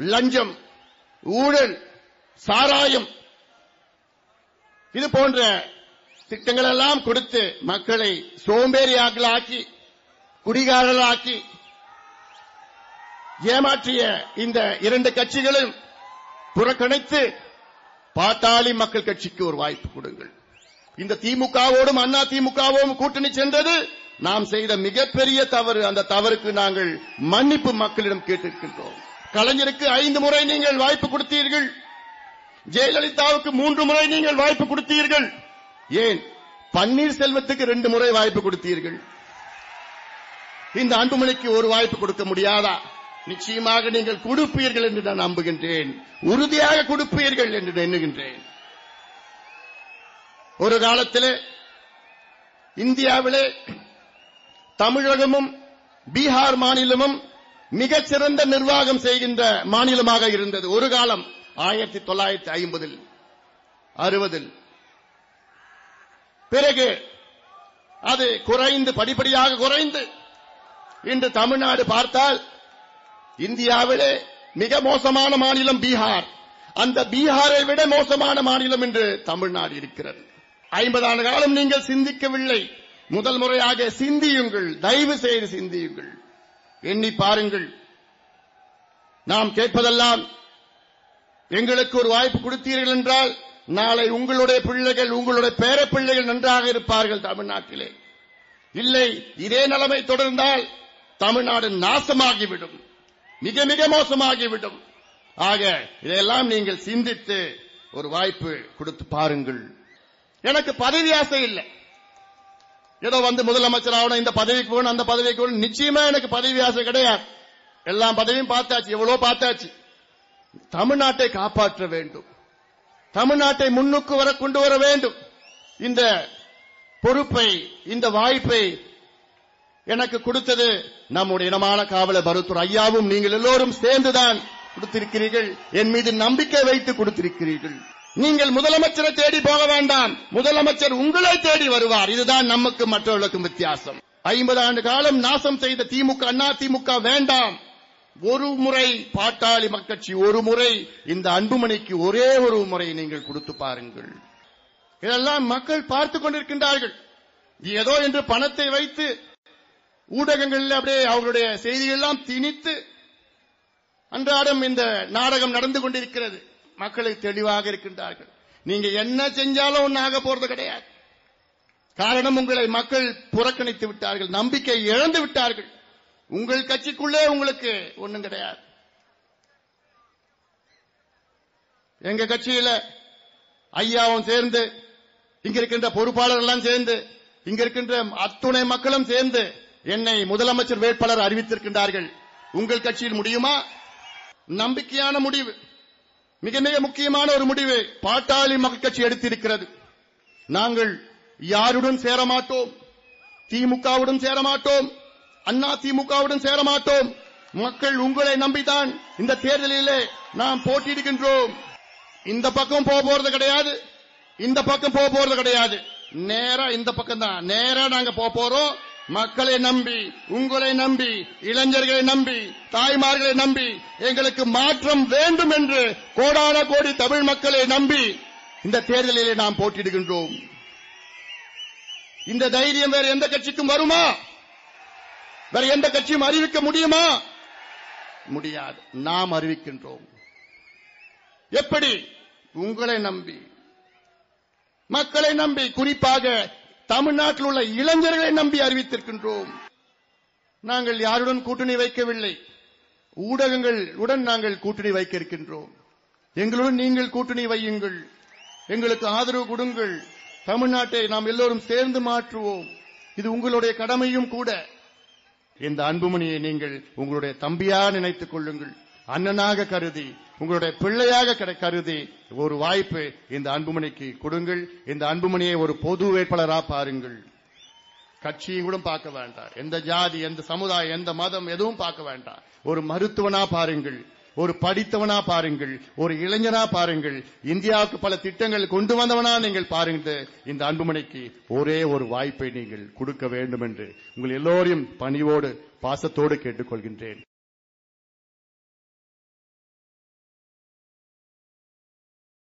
லஞ்சம் ஊழல் சாராயம் இது போன்ற திட்டங்கள் எல்லாம் கொடுத்து மக்களை சோம்பேறியாக்களாக்கி குடிகாரர்களாக்கி ஏமாற்றிய இந்த இரண்டு கட்சிகளும் புறக்கணித்து பாட்டாளி மக்கள் கட்சிக்கு ஒரு வாய்ப்பு கொடுங்கள் இந்த திமுகவோடும் அண்ணா திமுகவும் கூட்டணி சென்றது நாம் செய்த மிகப்பெரிய தவறு அந்த தவறுக்கு நாங்கள் மன்னிப்பு மக்களிடம் கேட்டிருக்கின்றோம் கலைஞருக்கு ஐந்து முறை நீங்கள் வாய்ப்பு கொடுத்தீர்கள் ஜெயலலிதாவுக்கு மூன்று முறை நீங்கள் வாய்ப்பு கொடுத்தீர்கள் ஏன் பன்னீர்செல்வத்துக்கு ரெண்டு முறை வாய்ப்பு கொடுத்தீர்கள் இந்த அன்புமணிக்கு ஒரு வாய்ப்பு கொடுக்க முடியாதா நிச்சயமாக நீங்கள் கொடுப்பீர்கள் என்று நான் நம்புகின்றேன் உறுதியாக கொடுப்பீர்கள் என்று எண்ணுகின்றேன் ஒரு காலத்திலே இந்தியாவிலே தமிழகமும் பீகார் மாநிலமும் மிகச்சிறந்த நிர்வாகம் செய்கின்ற மாநிலமாக இருந்தது ஒரு காலம் ஆயிரத்தி தொள்ளாயிரத்தி ஐம்பதில் அறுபதில் பிறகு அது குறைந்து படிப்படியாக குறைந்து இன்று தமிழ்நாடு பார்த்தால் இந்தியாவிலே மிக மோசமான மாநிலம் பீகார் அந்த பீகாரை விட மோசமான மாநிலம் என்று தமிழ்நாடு இருக்கிறது ஐம்பது ஆண்டு காலம் நீங்கள் சிந்திக்கவில்லை முதல் முறையாக சிந்தியுங்கள் தயவு செய்து சிந்தியுங்கள் எண்ணி பாருங்கள் நாம் கேட்பதெல்லாம் எங்களுக்கு ஒரு வாய்ப்பு கொடுத்தீர்கள் என்றால் நாளை உங்களுடைய பிள்ளைகள் உங்களுடைய பேர பிள்ளைகள் நன்றாக இருப்பார்கள் தமிழ்நாட்டிலே இல்லை இதே நிலைமை தொடர்ந்தால் தமிழ்நாடு நாசமாகிவிடும் மிக மிக மோசமாகிவிடும் ஆக இதையெல்லாம் நீங்கள் சிந்தித்து ஒரு வாய்ப்பு கொடுத்து பாருங்கள் எனக்கு பதவி ஆசை இல்லை ஏதோ வந்து முதலமைச்சர் ஆகணும் இந்த பதவிக்கு போகணும் அந்த பதவிக்கு போகணும் நிச்சயமா எனக்கு பதவி ஆசை கிடையாது எல்லா பதவியும் பார்த்தாச்சு எவ்வளவு பார்த்தாச்சு தமிழ்நாட்டை காப்பாற்ற வேண்டும் தமிழ்நாட்டை முன்னுக்கு வர கொண்டு வர வேண்டும் இந்த பொறுப்பை இந்த வாய்ப்பை எனக்கு கொடுத்தது நம்முடைய இனமான காவலர் மருத்துவர் ஐயாவும் நீங்கள் எல்லோரும் சேர்ந்துதான் கொடுத்திருக்கிறீர்கள் என் மீது நம்பிக்கை வைத்து கொடுத்திருக்கிறீர்கள் நீங்கள் முதலமைச்சரை தேடி போக வேண்டாம் முதலமைச்சர் உங்களை தேடி வருவார் இதுதான் நமக்கு மற்றவர்களுக்கும் வித்தியாசம் ஐம்பது ஆண்டு காலம் நாசம் செய்த திமுக அண்ணா திமுக வேண்டாம் ஒரு முறை பாட்டாளி மக்கட்சி ஒரு முறை இந்த அன்புமணிக்கு ஒரே ஒரு முறை நீங்கள் கொடுத்து பாருங்கள் இதெல்லாம் மக்கள் பார்த்துக் கொண்டிருக்கின்றார்கள் ஏதோ என்று பணத்தை வைத்து ஊடகங்களில் அப்படியே அவர்களுடைய செய்திகள் எல்லாம் திணித்து அன்றாடம் இந்த நாடகம் நடந்து கொண்டிருக்கிறது மக்களை தெளிவாக இருக்கின்றார்கள் நீங்க என்ன செஞ்சாலும் ஒன்னும் ஆக போறது கிடையாது காரணம் உங்களை மக்கள் புறக்கணித்து விட்டார்கள் நம்பிக்கை இழந்து விட்டார்கள் உங்கள் கட்சிக்குள்ளே உங்களுக்கு ஒண்ணும் கிடையாது எங்க கட்சியில ஐயாவும் சேர்ந்து இங்க இருக்கின்ற பொறுப்பாளர் எல்லாம் சேர்ந்து இங்க இருக்கின்ற அத்துணை மக்களும் சேர்ந்து என்னை முதலமைச்சர் வேட்பாளர் அறிவித்திருக்கின்றார்கள் உங்கள் கட்சியில் முடியுமா நம்பிக்கையான முடிவு மிக மிக முக்கியமான ஒரு முடிவு பாட்டாளி மக்கள் கட்சி எடுத்திருக்கிறது நாங்கள் யாருடன் சேர மாட்டோம் திமுகவுடன் சேர மாட்டோம் அண்ணா திமுகவுடன் சேர மாட்டோம் மக்கள் உங்களை நம்பிதான் இந்த தேர்தலிலே நாம் போட்டியிடுகின்றோம் இந்த பக்கம் போக போறது கிடையாது இந்த பக்கம் போக போறது கிடையாது நேரா இந்த பக்கம் தான் நேரா நாங்க போக போறோம் மக்களை நம்பி உங்களை நம்பி இளைஞர்களை நம்பி தாய்மார்களை நம்பி எங்களுக்கு மாற்றம் வேண்டும் என்று கோடான கோடி தமிழ் மக்களை நம்பி இந்த தேர்தலிலே நாம் போட்டியிடுகின்றோம் இந்த தைரியம் வேற எந்த கட்சிக்கும் வருமா வேற எந்த கட்சியும் அறிவிக்க முடியுமா முடியாது நாம் அறிவிக்கின்றோம் எப்படி உங்களை நம்பி மக்களை நம்பி குறிப்பாக தமிழ்நாட்டில் உள்ள இளைஞர்களை நம்பி அறிவித்திருக்கின்றோம் நாங்கள் யாருடன் கூட்டணி வைக்கவில்லை ஊடகங்கள் உடன் நாங்கள் கூட்டணி வைக்க இருக்கின்றோம் எங்களுடன் நீங்கள் கூட்டணி வையுங்கள் எங்களுக்கு ஆதரவு கொடுங்கள் தமிழ்நாட்டை நாம் எல்லோரும் சேர்ந்து மாற்றுவோம் இது உங்களுடைய கடமையும் கூட இந்த அன்புமணியை நீங்கள் உங்களுடைய தம்பியா நினைத்துக் கொள்ளுங்கள் அண்ணனாக கருதி உங்களுடைய பிள்ளையாக கரு- கருதி ஒரு வாய்ப்பு இந்த அன்புமணிக்கு கொடுங்கள் இந்த அன்புமணியை ஒரு பொது வேட்பாளரா பாருங்கள் கட்சியும் கூட பார்க்க வேண்டாம் எந்த ஜாதி எந்த சமுதாயம் எந்த மதம் எதுவும் பார்க்க வேண்டாம் ஒரு மருத்துவனா பாருங்கள் ஒரு படித்தவனா பாருங்கள் ஒரு இளைஞனா பாருங்கள் இந்தியாவுக்கு பல திட்டங்கள் கொண்டு வந்தவனா நீங்கள் பாருங்கள் இந்த அன்புமணிக்கு ஒரே ஒரு வாய்ப்பை நீங்கள் கொடுக்க வேண்டும் என்று உங்கள் எல்லோரையும் பணிவோடு பாசத்தோடு கேட்டுக்கொள்கின்றேன்